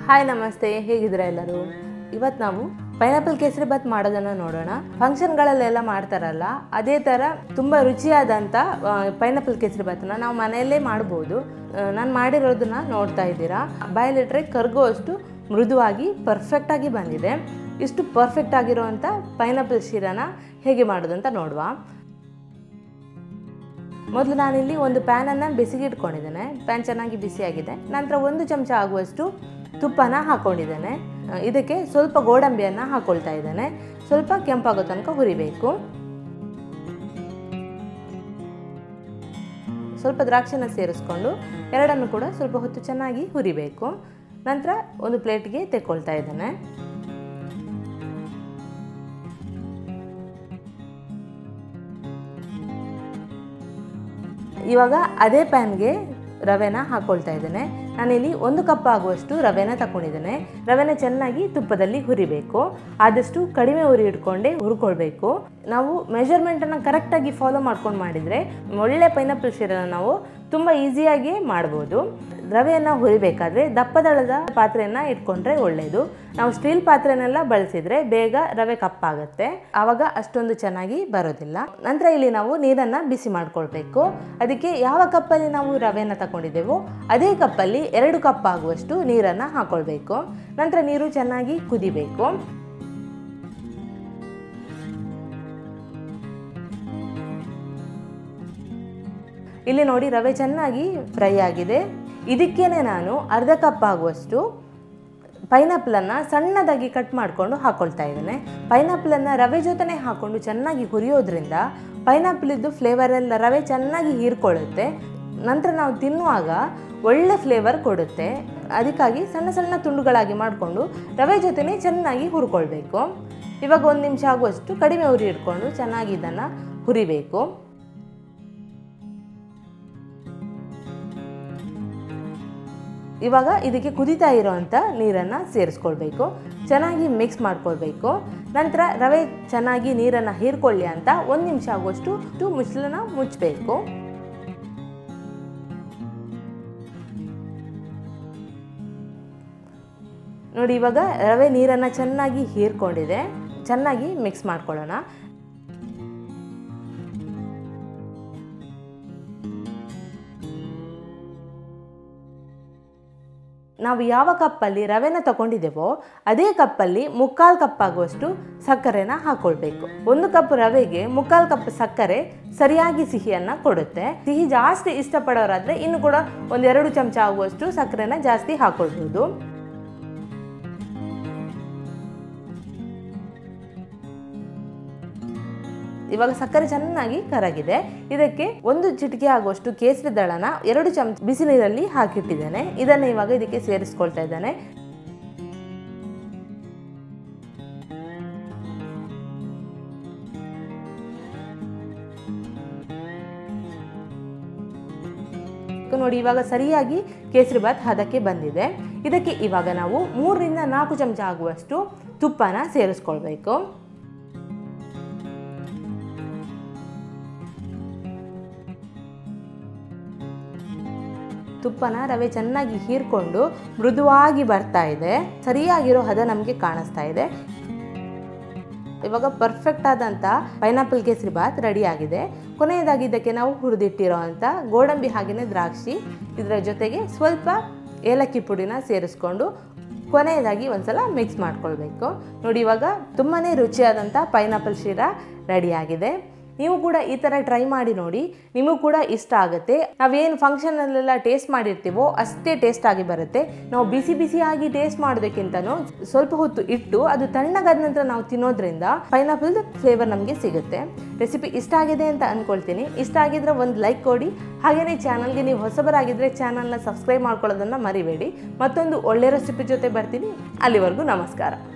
hi ನಮಸ್ತೆ ಹೇಗಿದ್ದೀರಾ ಎಲ್ಲರೂ ಇವತ್ತು ನಾವು ಪೈನಾಪಲ್ ಕೇಸರಿ ಬಾತ್ ಮಾಡೋದನ್ನು ನೋಡೋಣ ಫಂಕ್ಷನ್ಗಳಲ್ಲೆಲ್ಲ ಮಾಡ್ತಾರಲ್ಲ ಅದೇ ಥರ ತುಂಬ ರುಚಿಯಾದಂಥ ಪೈನಾಪಲ್ ಕೇಸರಿ ಬಾತನ್ನ ನಾವು ಮನೆಯಲ್ಲೇ ಮಾಡ್ಬೋದು ನಾನು ಮಾಡಿರೋದನ್ನ ನೋಡ್ತಾ ಇದ್ದೀರಾ ಬಾಯಲ್ಲಿಟ್ರೆ ಕರ್ಗೋಷ್ಟು ಮೃದುವಾಗಿ ಪರ್ಫೆಕ್ಟಾಗಿ ಬಂದಿದೆ ಇಷ್ಟು ಪರ್ಫೆಕ್ಟ್ ಆಗಿರೋವಂಥ ಪೈನಾಪಲ್ ಶೀರನ ಹೇಗೆ ಮಾಡೋದು ಅಂತ ನೋಡುವ ಮೊದಲು ನಾನಿಲ್ಲಿ ಒಂದು ಪ್ಯಾನನ್ನು ಬಿಸಿಗೆ ಇಟ್ಕೊಂಡಿದ್ದೇನೆ ಪ್ಯಾನ್ ಚೆನ್ನಾಗಿ ಬಿಸಿಯಾಗಿದೆ ನಂತರ ಒಂದು ಚಮಚ ಆಗುವಷ್ಟು ತುಪ್ಪನ ಹಾಕ್ಕೊಂಡಿದ್ದೇನೆ ಅಹ್, ಇದಕ್ಕೆ ಸ್ವಲ್ಪ ಗೋಡಂಬಿಯನ್ನು ಹಾಕ್ಕೊಳ್ತಾ ಇದ್ದೇನೆ ಸ್ವಲ್ಪ ಕೆಂಪಾಗೋ ತನಕ ಹುರಿಬೇಕು ಸ್ವಲ್ಪ ದ್ರಾಕ್ಷಿನ ಸೇರಿಸ್ಕೊಂಡು ಎರಡನ್ನು ಕೂಡ ಸ್ವಲ್ಪ ಹೊತ್ತು ಚೆನ್ನಾಗಿ ಹುರಿಬೇಕು ನಂತರ ಒಂದು ಪ್ಲೇಟ್ಗೆ ತೆಕ್ಕೊಳ್ತಾ ಇದ್ದೇನೆ ಇವಾಗ ಅದೇ ಪ್ಯಾನ್ಗೆ ರವೆನ ಹಾಕ್ಕೊಳ್ತಾ ಇದ್ದೇನೆ ನಾನಿಲ್ಲಿ ಒಂದು ಕಪ್ ಆಗುವಷ್ಟು ರವೆನ ತಗೊಂಡಿದ್ದೇನೆ ರವೆನ ಚೆನ್ನಾಗಿ ತುಪ್ಪದಲ್ಲಿ ಹುರಿಬೇಕು ಆದಷ್ಟು ಕಡಿಮೆ ಉರಿ ಇಟ್ಕೊಂಡೆ ಹುರ್ಕೊಳ್ಬೇಕು ನಾವು ಮೆಜರ್ಮೆಂಟನ್ನು ಕರೆಕ್ಟಾಗಿ ಫಾಲೋ ಮಾಡ್ಕೊಂಡು ಮಾಡಿದರೆ ಒಳ್ಳೆ ಪೈನಾಪಲ್ ಶೀರನ ನಾವು ತುಂಬ ಈಸಿಯಾಗಿ ಮಾಡ್ಬೋದು ರವೆಯನ್ನು ಹುರಿಬೇಕಾದ್ರೆ ದಪ್ಪದಳದ ಪಾತ್ರೆಯನ್ನು ಇಟ್ಕೊಂಡ್ರೆ ಒಳ್ಳೆಯದು ನಾವು ಸ್ಟೀಲ್ ಪಾತ್ರೆನೆಲ್ಲ ಬಳಸಿದರೆ ಬೇಗ ರವೆ ಕಪ್ಪಾಗುತ್ತೆ ಆವಾಗ ಅಷ್ಟೊಂದು ಚೆನ್ನಾಗಿ ಬರೋದಿಲ್ಲ ನಂತರ ಇಲ್ಲಿ ನಾವು ನೀರನ್ನು ಬಿಸಿ ಮಾಡ್ಕೊಳ್ಬೇಕು ಅದಕ್ಕೆ ಯಾವ ಕಪ್ಪಲ್ಲಿ ನಾವು ರವೆನ ತಗೊಂಡಿದ್ದೇವೋ ಅದೇ ಕಪ್ಪಲ್ಲಿ ಎರಡು ಕಪ್ ಆಗುವಷ್ಟು ನೀರನ್ನು ಹಾಕೊಳ್ಬೇಕು ನಂತರ ನೀರು ಚೆನ್ನಾಗಿ ಕುದಿಬೇಕು ಇಲ್ಲಿ ನೋಡಿ ರವೆ ಚೆನ್ನಾಗಿ ಫ್ರೈ ಆಗಿದೆ ಇದಕ್ಕೇನೆ ನಾನು ಅರ್ಧ ಕಪ್ ಆಗುವಷ್ಟು ಪೈನಾಪಲನ್ನು ಸಣ್ಣದಾಗಿ ಕಟ್ ಮಾಡಿಕೊಂಡು ಹಾಕ್ಕೊಳ್ತಾ ಇದ್ದೇನೆ ಪೈನಾಪಲನ್ನು ರವೆ ಜೊತೆನೇ ಹಾಕ್ಕೊಂಡು ಚೆನ್ನಾಗಿ ಹುರಿಯೋದ್ರಿಂದ ಪೈನಾಪಲಿದ್ದು ಫ್ಲೇವರ್ ಎಲ್ಲ ರವೆ ಚೆನ್ನಾಗಿ ಹೀರ್ಕೊಳ್ಳುತ್ತೆ ನಂತರ ನಾವು ತಿನ್ನುವಾಗ ಒಳ್ಳೆ ಫ್ಲೇವರ್ ಕೊಡುತ್ತೆ ಅದಕ್ಕಾಗಿ ಸಣ್ಣ ಸಣ್ಣ ತುಂಡುಗಳಾಗಿ ಮಾಡಿಕೊಂಡು ರವೆ ಜೊತೆನೇ ಚೆನ್ನಾಗಿ ಹುರ್ಕೊಳ್ಬೇಕು ಇವಾಗ ಒಂದು ನಿಮಿಷ ಆಗುವಷ್ಟು ಕಡಿಮೆ ಉರಿ ಇಟ್ಕೊಂಡು ಚೆನ್ನಾಗಿ ಇದನ್ನು ಹುರಿಬೇಕು ಇವಾಗ ಇದಕ್ಕೆ ಕುದೀತಾ ಇರೋವಂಥ ನೀರನ್ನು ಸೇರಿಸ್ಕೊಳ್ಬೇಕು ಚೆನ್ನಾಗಿ ಮಿಕ್ಸ್ ಮಾಡ್ಕೊಳ್ಬೇಕು ನಂತರ ರವೆ ಚೆನ್ನಾಗಿ ನೀರನ್ನು ಹೀರ್ಕೊಳ್ಳಿ ಅಂತ ಒಂದು ನಿಮಿಷ ಆಗುವಷ್ಟು ತು ಮುಚ್ಚಲನ್ನ ಮುಚ್ಚಬೇಕು ನೋಡಿ ಇವಾಗ ರವೆ ನೀರನ್ನು ಚೆನ್ನಾಗಿ ಹೀರ್ಕೊಂಡಿದೆ ಚೆನ್ನಾಗಿ ಮಿಕ್ಸ್ ಮಾಡ್ಕೊಳ್ಳೋಣ ನಾವು ಯಾವ ಕಪ್ಪಲ್ಲಿ ರವೆನ ತಗೊಂಡಿದ್ದೇವೋ ಅದೇ ಕಪ್ಪಲ್ಲಿ ಮುಕ್ಕಾಲು ಕಪ್ ಆಗುವಷ್ಟು ಸಕ್ಕರೆನ ಹಾಕೊಳ್ಬೇಕು ಒಂದು ಕಪ್ ರವೆಗೆ ಮುಕ್ಕಾಲು ಕಪ್ ಸಕ್ಕರೆ ಸರಿಯಾಗಿ ಸಿಹಿಯನ್ನು ಕೊಡುತ್ತೆ ಸಿಹಿ ಜಾಸ್ತಿ ಇಷ್ಟಪಡೋರಾದರೆ ಇನ್ನು ಕೂಡ ಒಂದೆರಡು ಚಮಚ ಆಗುವಷ್ಟು ಸಕ್ಕರೆನ ಜಾಸ್ತಿ ಹಾಕೊಳ್ಬೋದು ಇವಾಗ ಸಕ್ಕರೆ ಚೆನ್ನಾಗಿ ಕರಗಿದೆ ಇದಕ್ಕೆ ಒಂದು ಚಿಟಿಕೆ ಆಗುವಷ್ಟು ಕೇಸರಿ ದಳನ ಎರಡು ಚಮಚ ಬಿಸಿ ನೀರಲ್ಲಿ ಹಾಕಿಟ್ಟಿದ್ದೇನೆ ಇದನ್ನು ಇವಾಗ ಇದಕ್ಕೆ ಸೇರಿಸ್ಕೊಳ್ತಾ ಇದ್ದೇನೆ ನೋಡಿ ಇವಾಗ ಸರಿಯಾಗಿ ಕೇಸರಿ ಬಾತ್ ಹದಕ್ಕೆ ಬಂದಿದೆ ಇದಕ್ಕೆ ಇವಾಗ ನಾವು ಮೂರರಿಂದ ನಾಲ್ಕು ಚಮಚ ಆಗುವಷ್ಟು ತುಪ್ಪನ ಸೇರಿಸ್ಕೊಳ್ಬೇಕು ತುಪ್ಪನ ರವೆ ಚೆನ್ನಾಗಿ ಹೀರ್ಕೊಂಡು ಮೃದುವಾಗಿ ಬರ್ತಾ ಇದೆ ಸರಿಯಾಗಿರೋ ಹದ ನಮಗೆ ಕಾಣಿಸ್ತಾ ಇದೆ ಇವಾಗ ಪರ್ಫೆಕ್ಟ್ ಆದಂಥ ಪೈನಾಪಲ್ ಕೇಸರಿ ಬಾತ್ ರೆಡಿ ಆಗಿದೆ ಕೊನೆಯದಾಗಿ ಇದಕ್ಕೆ ನಾವು ಹುರಿದಿಟ್ಟಿರೋ ಅಂಥ ಗೋಡಂಬಿ ಹಾಗೆಯೇ ದ್ರಾಕ್ಷಿ ಇದರ ಜೊತೆಗೆ ಸ್ವಲ್ಪ ಏಲಕ್ಕಿ ಪುಡಿನ ಸೇರಿಸ್ಕೊಂಡು ಕೊನೆಯದಾಗಿ ಒಂದ್ಸಲ ಮಿಕ್ಸ್ ಮಾಡ್ಕೊಳ್ಬೇಕು ನೋಡಿ ಇವಾಗ ತುಂಬಾ ರುಚಿಯಾದಂಥ ಪೈನಾಪಲ್ ಶೀರ ರೆಡಿಯಾಗಿದೆ ನೀವು ಕೂಡ ಈ ಥರ ಟ್ರೈ ಮಾಡಿ ನೋಡಿ ನಿಮಗೂ ಕೂಡ ಇಷ್ಟ ಆಗುತ್ತೆ ನಾವೇನು ಫಂಕ್ಷನಲ್ಲೆಲ್ಲ ಟೇಸ್ಟ್ ಮಾಡಿರ್ತೀವೋ ಅಷ್ಟೇ ಟೇಸ್ಟ್ ಆಗಿ ಬರುತ್ತೆ ನಾವು ಬಿಸಿ ಬಿಸಿಯಾಗಿ ಟೇಸ್ಟ್ ಮಾಡೋದಕ್ಕಿಂತನೂ ಸ್ವಲ್ಪ ಹೊತ್ತು ಇಟ್ಟು ಅದು ತಣ್ಣಗಾದ ನಂತರ ನಾವು ತಿನ್ನೋದ್ರಿಂದ ಪೈನಾಪಲ್ ಫ್ಲೇವರ್ ನಮಗೆ ಸಿಗುತ್ತೆ ರೆಸಿಪಿ ಇಷ್ಟ ಆಗಿದೆ ಅಂತ ಅಂದ್ಕೊಳ್ತೀನಿ ಇಷ್ಟ ಆಗಿದ್ರೆ ಒಂದು ಲೈಕ್ ಕೊಡಿ ಹಾಗೆಯೇ ಚಾನಲ್ಗೆ ನೀವು ಹೊಸಬರಾಗಿದ್ದರೆ ಚಾನಲ್ನ ಸಬ್ಸ್ಕ್ರೈಬ್ ಮಾಡ್ಕೊಳ್ಳೋದನ್ನು ಮರಿಬೇಡಿ ಮತ್ತೊಂದು ಒಳ್ಳೆ ರೆಸಿಪಿ ಜೊತೆ ಬರ್ತೀನಿ ಅಲ್ಲಿವರೆಗೂ ನಮಸ್ಕಾರ